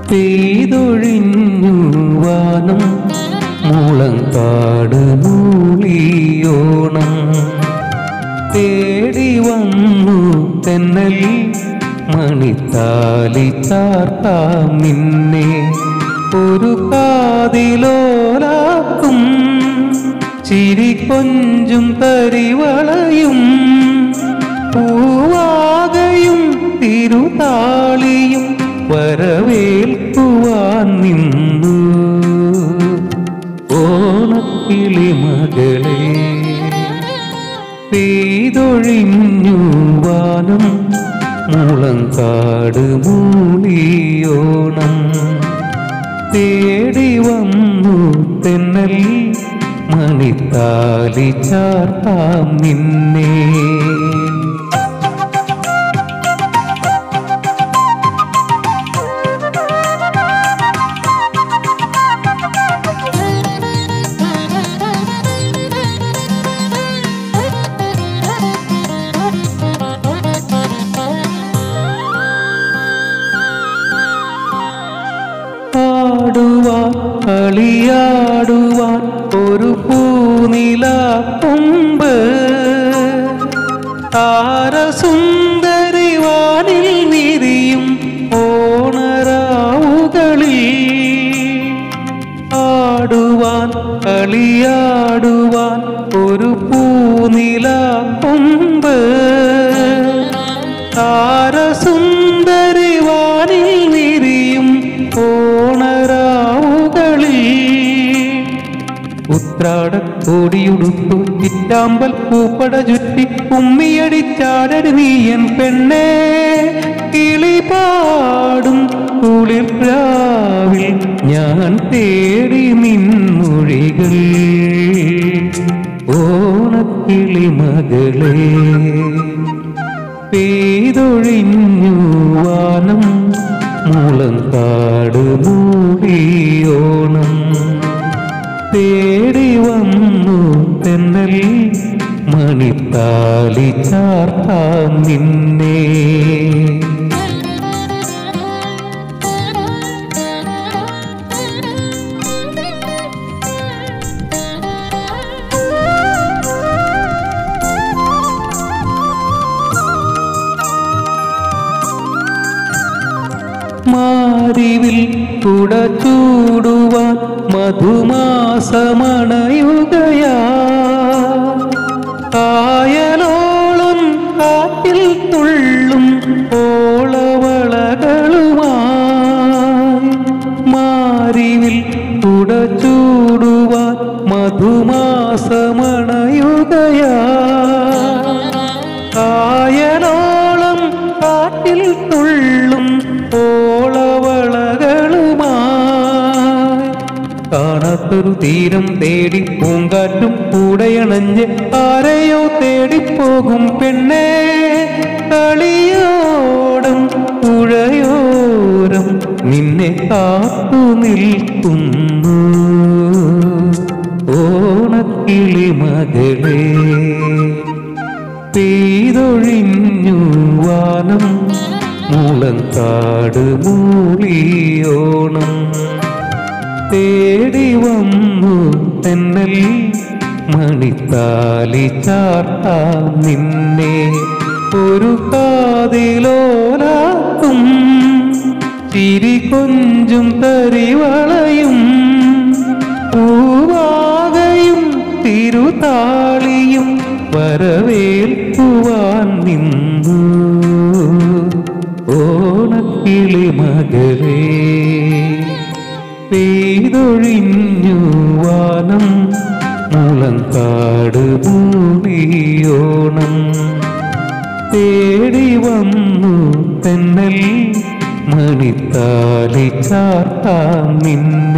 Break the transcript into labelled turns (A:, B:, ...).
A: പെയ്തൊഴിഞ്ഞു വാനം മുളങ്കാട് മൂളിയോണം തേടി വന്നു തെന്നൽ മണിത്താലി ചാർത്താം നിന്നെ ഒരു കാതിലോലാക്കും ചിരി കൊഞ്ചും തരിവളയും പൂവാകയും തിരുതാളിയും വരവേൽക്കുവാൻ നിന്നു ഓണക്കിളി മകളെ പെയ്തൊഴിഞ്ഞു വാനം മുളങ്കാട് മൂളിയോണം തേടി വന്നു തെന്നൽ മണിത്താലി ചാർത്താം നിന്നെ പാടുവാൻ കളിയാടുവാൻ ഒരു പൂനില കൊമ്പ് താരസുന്ദരി വാനിൽ വിരിയും ഓണരാവുകളിൽ ആടുവാൻ കളിയാടുവാൻ ഒരു പൂനില കൊമ്പ് താരസുന്ദരി വാനിൽ വിരിയും ഓണരാവുകളിൽ ഉത്രാടക്കോടിയുടുത്തു ചിറ്റാമ്പൽ പൂപ്പട ചുറ്റി ഉമ്മിയടിച്ചാടടി നീയൻ പെണ്ണേ കിളി പാടും കുളിർ രാവിൽ ഞാൻ തേടി നിൻമൊഴികൾ ഓണക്കിളി മകളേ പെയ്തൊഴിഞ്ഞു വാനം മുളങ്കാട് മൂടിയോണം തേടി വന്നു തെന്നൽ മണിത്താലി ചാർത്താം നിന്നെ മാരിവിൽ കുട ചൂടുവാൻ മധുമാസമണയുകയാ കായലോളം കാറ്റിൽ തുള്ളും ഓളവളകളുമായി മാരിവിൽ കുട ചൂടുവാൻ മധുമാസമണയുകയാ കായലോളം കാറ്റിൽ തുള്ളും ഓളവളകളുമായി കാണാത്തൊരു തീരം തേടി പൂങ്കാറ്റും കൂടെയണഞ്ഞ് ആരെയോ തേടിപ്പോകും പെണ്ണേ കളിയോടം പുഴയോരം നിന്നെ കാത്തു നിൽക്കുന്നു ഓണക്കിളി മകളേ പെയ്തൊഴിഞ്ഞു വാനം മുളങ്കാട് മൂളിയോണം തേടി വന്നു തെന്നൽ മണിത്താലി ചാർത്താം നിന്നെ ഒരു കാതിലോലാക്കും ചിരി കൊഞ്ചും തരിവളയും പൂവാകയും തിരുതാളിയും വരവേൽക്കുവാൻ നിന്നു ഓണക്കിളി മകളേ പെയ്തൊഴിഞ്ഞു വാനം മുളങ്കാട് മൂടിയോണം തേടി വന്നു തെന്നൽ മണിത്താലി ചാർത്താം നിന്നെ